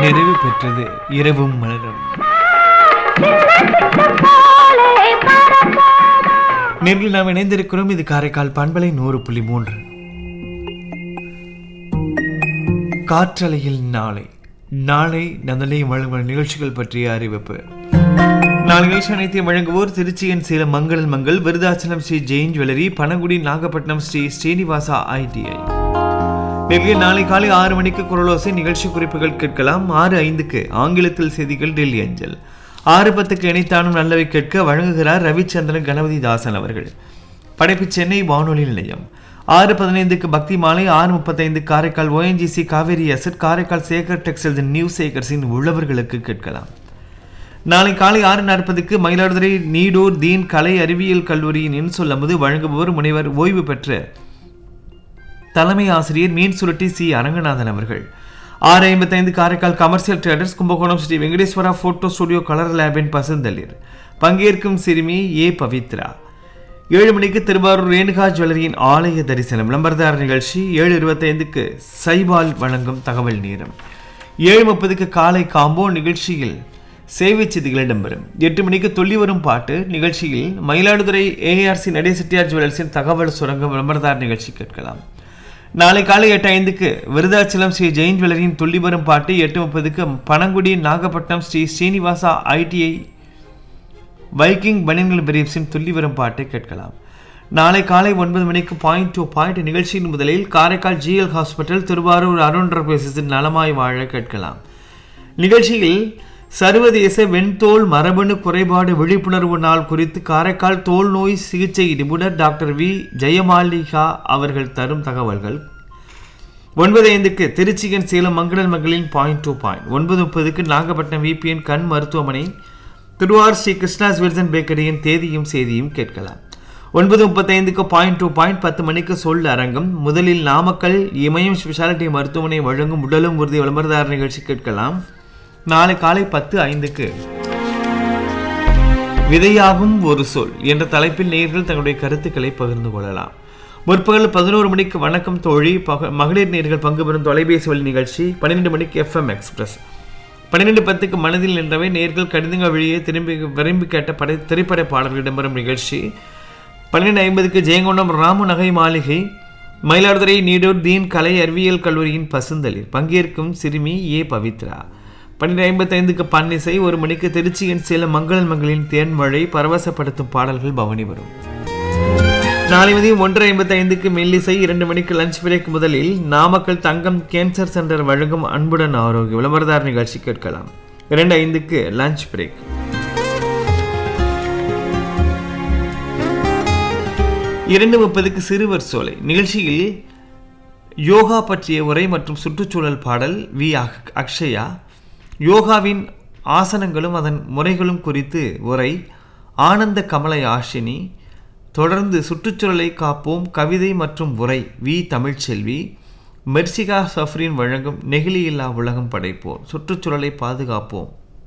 நிறைவு பெற்றது இரவும் மலரும் நேரில் நாம் இணைந்திருக்கிறோம் இது காரைக்கால் பண்பலை நூறு புள்ளி மூன்று காற்றலையில் நாளை நாளை நந்தனையும் வழங்கும் நிகழ்ச்சிகள் பற்றிய அறிவிப்பு நாளை நிகழ்ச்சி அனைத்தையும் வழங்குவோர் திருச்சியின் சேலம் மங்களன் மங்கள் விருதாச்சலம் ஸ்ரீ ஜெயின் ஜுவல்லரி பனகுடி நாகப்பட்டினம் ஸ்ரீ ஸ்ரீனிவாசா ஐடிஐ டெல்லி நாளை காலை ஆறு மணிக்கு குரலோசை நிகழ்ச்சி குறிப்புகள் கேட்கலாம் ஆறு ஐந்துக்கு ஆங்கிலத்தில் செய்திகள் டெல்லி அஞ்சல் ஆறு பத்துக்கு இணைத்தானும் நல்லவை கேட்க வழங்குகிறார் ரவிச்சந்திரன் கணபதி தாசன் அவர்கள் படைப்பு சென்னை வானொலி நிலையம் ஆறு பதினைந்துக்கு பக்தி மாலை ஆறு முப்பத்தைந்து Karaikal O N G C Cauvery asset Karaikal Sekar textiles new சேகர்ஸின் உழவர்களுக்கு கேட்கலாம் நாளை காலை ஆறு நாற்பதுக்கு மயிலாடுதுறை நீடூர் தீன் கலை அறிவியல் கல்லூரியின் இன்சொல் அமுது வழங்குபவர் முனைவர் ஓய்வு பெற்ற தலைமை ஆசிரியர் மீன் சுருட்டி சி அரங்கநாதன் அவர்கள் ஆறு ஐம்பத்தைந்து Karaikal commercial traders Kumbakonam Sri Venkateswara photo studio colour லேபின் பசுந்தளிர் பங்கேற்கும் சிறுமி ஏ பவித்ரா ஏழு மணிக்கு திருவாரூர் ரேணுகா ஜுவல்லரியின் ஆலய தரிசனம் விளம்பரதார நிகழ்ச்சி ஏழு இருபத்தைந்துக்கு சைபால் வழங்கும் தகவல் நேரம் ஏழு முப்பதுக்கு காலை காம்போ நிகழ்ச்சியில் சேவை செய்திகள் இடம்பெறும் எட்டு மணிக்கு துள்ளி வரும் பாட்டு நிகழ்ச்சியில் மயிலாடுதுறை ஏஆர்சி நடே செட்டியார் ஜுவல்லர்ஸின் தகவல் சுரங்கம் விளம்பரதார நிகழ்ச்சி கேட்கலாம் நாளை காலை எட்டு ஐந்துக்கு விருதாச்சலம் ஸ்ரீ ஜெயின் ஜுவல்லரியின் துள்ளி வரும் பாட்டு எட்டு முப்பதுக்கு பனங்குடி நாகப்பட்டினம் ஸ்ரீ ஸ்ரீனிவாசா ஐடிஐ வைக்கிங் பனியன்கள் பிரீப்ஸின் துள்ளி வரும் பாட்டை கேட்கலாம் நாளை காலை ஒன்பது மணிக்கு பாயிண்ட் டு பாயிண்ட் நிகழ்ச்சியின் முதலில் காரைக்கால் ஜிஎல் ஹாஸ்பிட்டல் திருவாரூர் அருண் பேசிஸின் நலமாய் வாழ கேட்கலாம் நிகழ்ச்சியில் சர்வதேச வெண்தோல் மரபணு குறைபாடு விழிப்புணர்வு நாள் குறித்து காரைக்கால் தோல் நோய் சிகிச்சை நிபுணர் டாக்டர் வி ஜெயமாலிகா அவர்கள் தரும் தகவல்கள் ஒன்பது ஐந்துக்கு திருச்சியின் சேலம் மங்களன் மகளின் பாயிண்ட் டூ பாயிண்ட் ஒன்பது முப்பதுக்கு நாகப்பட்டினம் விபிஎன் கண் மருத்துவமனை திருவார் ஸ்ரீ கிருஷ்ணாஸ் வில்சன் பேக்கரியின் தேதியும் செய்தியும் கேட்கலாம் ஒன்பது முப்பத்தைந்துக்கு பாயிண்ட் டூ பாயிண்ட் பத்து மணிக்கு சொல் அரங்கம் முதலில் நாமக்கல் இமயம் ஸ்பெஷாலிட்டி மருத்துவமனை வழங்கும் உடலும் உறுதி விளம்பரதார நிகழ்ச்சி கேட்கலாம் நாளை காலை பத்து ஐந்துக்கு விதையாகும் ஒரு சொல் என்ற தலைப்பில் நேர்கள் தங்களுடைய கருத்துக்களை பகிர்ந்து கொள்ளலாம் முற்பகல் பதினோரு மணிக்கு வணக்கம் தோழி பக மகளிர் நேர்கள் பங்கு பெறும் தொலைபேசி வழி நிகழ்ச்சி பன்னிரெண்டு மணிக்கு எஃப்எம் எக்ஸ்பிரஸ் பன்னிரெண்டு பத்துக்கு மனதில் நின்றவை நேர்கள் கடிதங்கள் வழியே திரும்பி விரும்பி கேட்ட படை திரைப்பட பாடல்கள் இடம்பெறும் நிகழ்ச்சி பன்னிரெண்டு ஐம்பதுக்கு ஜெயங்கொண்டம் ராமு நகை மாளிகை மயிலாடுதுறை நீடூர் தீன் கலை அறிவியல் கல்லூரியின் பசுந்தளிர் பங்கேற்கும் சிறுமி ஏ பவித்ரா பன்னிரெண்டு ஐம்பத்தைந்துக்கு பன்னிசை ஒரு மணிக்கு திருச்சியின் சில மங்களன் மங்களின் தேன்மழை பரவசப்படுத்தும் பாடல்கள் பவனி வரும் நாளை மதியம் ஒன்று ஐம்பத்தி ஐந்துக்கு மெல்லிசை இரண்டு மணிக்கு லஞ்ச் பிரேக் முதலில் நாமக்கல் தங்கம் கேன்சர் சென்டர் வழங்கும் அன்புடன் ஆரோக்கிய விளம்பரதார நிகழ்ச்சி கேட்கலாம் இரண்டு ஐந்துக்கு லஞ்ச் பிரேக் இரண்டு முப்பதுக்கு சிறுவர் சோலை நிகழ்ச்சியில் யோகா பற்றிய உரை மற்றும் சுற்றுச்சூழல் பாடல் வி அக்- அக்ஷயா யோகாவின் ஆசனங்களும் அதன் முறைகளும் குறித்து உரை ஆனந்த கமலை ஆஷினி தொடர்ந்து சுற்றுச்சூழலை காப்போம் கவிதை மற்றும் உரை வி தமிழ்ச்செல்வி மெர்சிகா சஃப்ரின் வழங்கும் நெகிழியில்லா உலகம் படைப்போம் சுற்றுச்சூழலை பாதுகாப்போம்